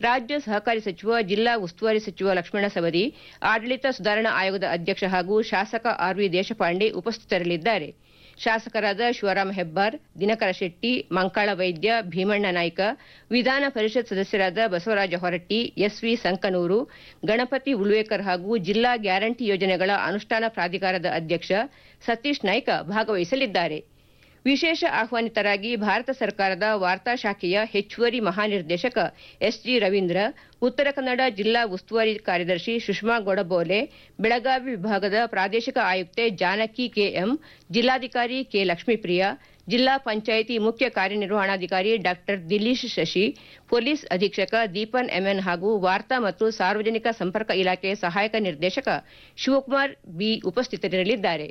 ರಾಜ್ಯ ಸಹಕಾರಿ ಸಚಿವ ಜಿಲ್ಲಾ ಉಸ್ತುವಾರಿ ಸಚಿವ ಲಕ್ಷ್ಮಣ ಸವದಿ ಆಡಳಿತ ಸುಧಾರಣಾ ಆಯೋಗದ ಅಧ್ಯಕ್ಷ ಹಾಗೂ ಶಾಸಕ ಆರ್ವಿ ದೇಶಪಾಂಡೆ ಉಪಸ್ಥಿತರಿರಲಿದ್ದಾರೆ ಶಾಸಕರಾದ ಶಿವರಾಮ ಹೆಬ್ಬಾರ್ ದಿನಕರ ಶೆಟ್ಟಿ ಮಂಕಾಳ ವೈದ್ಯ ಭೀಮಣ್ಣ ನಾಯ್ಕ ವಿಧಾನ ಪರಿಷತ್ ಸದಸ್ಯರಾದ ಬಸವರಾಜ ಹೊರಟ್ಟಿ ಎಸ್ವಿ ಸಂಕನೂರು ಗಣಪತಿ ಉಳ್ವೇಕರ್ ಹಾಗೂ ಜಿಲ್ಲಾ ಗ್ಯಾರಂಟಿ ಯೋಜನೆಗಳ ಅನುಷ್ಠಾನ ಪ್ರಾಧಿಕಾರದ ಅಧ್ಯಕ್ಷ ಸತೀಶ್ ನಾಯ್ಕ ಭಾಗವಹಿಸಲಿದ್ದಾರೆ ವಿಶೇಷ ಆಹ್ವಾನಿತರಾಗಿ ಭಾರತ ಸರ್ಕಾರದ ವಾರ್ತಾ ಶಾಖೆಯ ಹೆಚ್ಚುವರಿ ಮಹಾನಿರ್ದೇಶಕ ಎಸ್ಜಿ ರವೀಂದ್ರ ಉತ್ತರ ಕನ್ನಡ ಜಿಲ್ಲಾ ಉಸ್ತುವಾರಿ ಕಾರ್ಯದರ್ಶಿ ಸುಷ್ಮಾ ಗೊಡಬೋಲೆ ಬೆಳಗಾವಿ ವಿಭಾಗದ ಪ್ರಾದೇಶಿಕ ಆಯುಕ್ತೆ ಜಾನಕಿ ಕೆಎಂ ಜಿಲ್ಲಾಧಿಕಾರಿ ಕೆ ಲಕ್ಷ್ಮೀಪ್ರಿಯ ಜಿಲ್ಲಾ ಪಂಚಾಯಿತಿ ಮುಖ್ಯ ಕಾರ್ಯನಿರ್ವಹಣಾಧಿಕಾರಿ ಡಾ ದಿಲೀಶ್ ಶಶಿ ಪೊಲೀಸ್ ಅಧೀಕ್ಷಕ ದೀಪನ್ ಎಂಎನ್ ಹಾಗೂ ವಾರ್ತಾ ಮತ್ತು ಸಾರ್ವಜನಿಕ ಸಂಪರ್ಕ ಇಲಾಖೆ ಸಹಾಯಕ ನಿರ್ದೇಶಕ ಶಿವಕುಮಾರ್ ಬಿ ಉಪಸ್ಥಿತರಿರಲಿದ್ದಾರೆ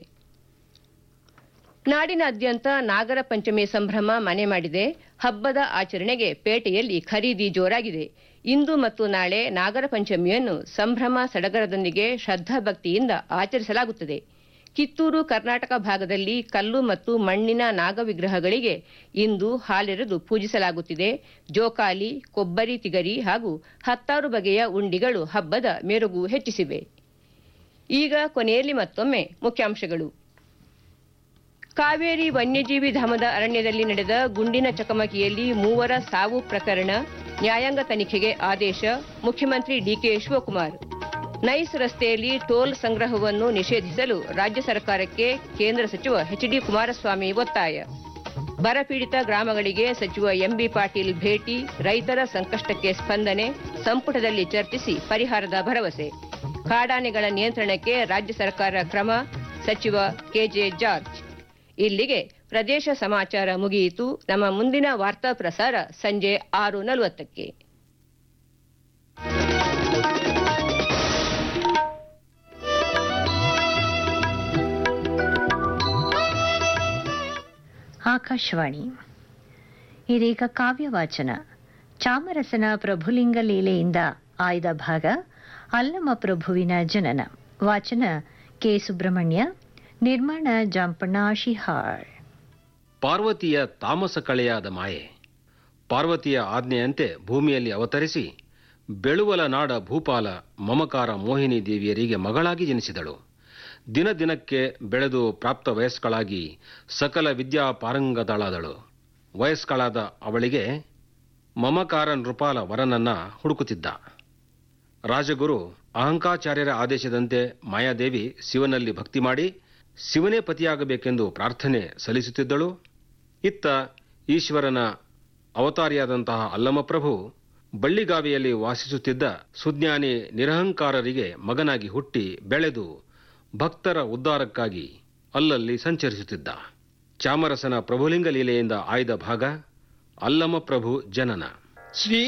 ನಾಡಿನಾದ್ಯಂತ ನಾಗರ ಪಂಚಮಿ ಸಂಭ್ರಮ ಮನೆ ಮಾಡಿದೆ ಹಬ್ಬದ ಆಚರಣೆಗೆ ಪೇಟೆಯಲ್ಲಿ ಖರೀದಿ ಜೋರಾಗಿದೆ ಇಂದು ಮತ್ತು ನಾಳೆ ನಾಗರ ಪಂಚಮಿಯನ್ನು ಸಂಭ್ರಮ ಸಡಗರದೊಂದಿಗೆ ಶ್ರದ್ಧಾಭಕ್ತಿಯಿಂದ ಆಚರಿಸಲಾಗುತ್ತದೆ ಕಿತ್ತೂರು ಕರ್ನಾಟಕ ಭಾಗದಲ್ಲಿ ಕಲ್ಲು ಮತ್ತು ಮಣ್ಣಿನ ನಾಗ ವಿಗ್ರಹಗಳಿಗೆ ಇಂದು ಹಾಲೆರೆದು ಪೂಜಿಸಲಾಗುತ್ತಿದೆ ಜೋಕಾಲಿ ಕೊಬ್ಬರಿ ತಿಗರಿ ಹಾಗೂ ಹತ್ತಾರು ಬಗೆಯ ಉಂಡಿಗಳು ಹಬ್ಬದ ಮೆರುಗು ಹೆಚ್ಚಿಸಿವೆ ಈಗ ಕೊನೆಯಲ್ಲಿ ಮತ್ತೊಮ್ಮೆ ಮುಖ್ಯಾಂಶಗಳು ಕಾವೇರಿ ವನ್ಯಜೀವಿ ಧಾಮದ ಅರಣ್ಯದಲ್ಲಿ ನಡೆದ ಗುಂಡಿನ ಚಕಮಕಿಯಲ್ಲಿ ಮೂವರ ಸಾವು ಪ್ರಕರಣ ನ್ಯಾಯಾಂಗ ತನಿಖೆಗೆ ಆದೇಶ ಮುಖ್ಯಮಂತ್ರಿ ಡಿಕೆ ಶಿವಕುಮಾರ್ ನೈಸ್ ರಸ್ತೆಯಲ್ಲಿ ಟೋಲ್ ಸಂಗ್ರಹವನ್ನು ನಿಷೇಧಿಸಲು ರಾಜ್ಯ ಸರ್ಕಾರಕ್ಕೆ ಕೇಂದ್ರ ಸಚಿವ ಎಚ್ಡಿ ಕುಮಾರಸ್ವಾಮಿ ಒತ್ತಾಯ ಬರಪೀಡಿತ ಗ್ರಾಮಗಳಿಗೆ ಸಚಿವ ಎಂಬಿ ಪಾಟೀಲ್ ಭೇಟಿ ರೈತರ ಸಂಕಷ್ಟಕ್ಕೆ ಸ್ಪಂದನೆ ಸಂಪುಟದಲ್ಲಿ ಚರ್ಚಿಸಿ ಪರಿಹಾರದ ಭರವಸೆ ಕಾಡಾನೆಗಳ ನಿಯಂತ್ರಣಕ್ಕೆ ರಾಜ್ಯ ಸರ್ಕಾರ ಕ್ರಮ ಸಚಿವ ಕೆಜೆ ಜಾರ್ಜ್ ಇಲ್ಲಿಗೆ ಪ್ರದೇಶ ಸಮಾಚಾರ ಮುಗಿಯಿತು ನಮ್ಮ ಮುಂದಿನ ವಾರ್ತಾ ಪ್ರಸಾರ ಸಂಜೆ ಆರು ನಲವತ್ತಕ್ಕೆ ಆಕಾಶವಾಣಿ ಇದೀಗ ಕಾವ್ಯವಾಚನ ಚಾಮರಸನ ಪ್ರಭುಲಿಂಗ ಲೀಲೆಯಿಂದ ಆಯ್ದ ಭಾಗ ಅಲ್ಲಮ ಪ್ರಭುವಿನ ಜನನ ವಾಚನ ಕೆ ಸುಬ್ರಹ್ಮಣ್ಯ ನಿರ್ಮಾಣ ಜಾಂಪಣ್ಣ ಶಿಹಾಳ್ ಪಾರ್ವತಿಯ ತಾಮಸ ಕಳೆಯಾದ ಮಾಯೆ ಪಾರ್ವತಿಯ ಆಜ್ಞೆಯಂತೆ ಭೂಮಿಯಲ್ಲಿ ಅವತರಿಸಿ ಬೆಳುವಲ ನಾಡ ಭೂಪಾಲ ಮಮಕಾರ ಮೋಹಿನಿ ದೇವಿಯರಿಗೆ ಮಗಳಾಗಿ ಜನಿಸಿದಳು ದಿನ ದಿನಕ್ಕೆ ಬೆಳೆದು ಪ್ರಾಪ್ತ ವಯಸ್ಕಳಾಗಿ ಸಕಲ ವಿದ್ಯಾ ಪಾರಂಗತಳಾದಳು ವಯಸ್ಕಳಾದ ಅವಳಿಗೆ ಮಮಕಾರ ನೃಪಾಲ ವರನನ್ನ ಹುಡುಕುತ್ತಿದ್ದ ರಾಜಗುರು ಅಹಂಕಾಚಾರ್ಯರ ಆದೇಶದಂತೆ ಮಾಯಾದೇವಿ ಶಿವನಲ್ಲಿ ಭಕ್ತಿ ಮಾಡಿ ಶಿವನೇ ಪತಿಯಾಗಬೇಕೆಂದು ಪ್ರಾರ್ಥನೆ ಸಲ್ಲಿಸುತ್ತಿದ್ದಳು ಇತ್ತ ಈಶ್ವರನ ಅವತಾರಿಯಾದಂತಹ ಅಲ್ಲಮಪ್ರಭು ಬಳ್ಳಿಗಾವಿಯಲ್ಲಿ ವಾಸಿಸುತ್ತಿದ್ದ ಸುಜ್ಞಾನಿ ನಿರಹಂಕಾರರಿಗೆ ಮಗನಾಗಿ ಹುಟ್ಟಿ ಬೆಳೆದು ಭಕ್ತರ ಉದ್ಧಾರಕ್ಕಾಗಿ ಅಲ್ಲಲ್ಲಿ ಸಂಚರಿಸುತ್ತಿದ್ದ ಚಾಮರಸನ ಪ್ರಭುಲಿಂಗ ಲೀಲೆಯಿಂದ ಆಯ್ದ ಭಾಗ ಅಲ್ಲಮ ಪ್ರಭು ಜನನ ಶ್ರೀ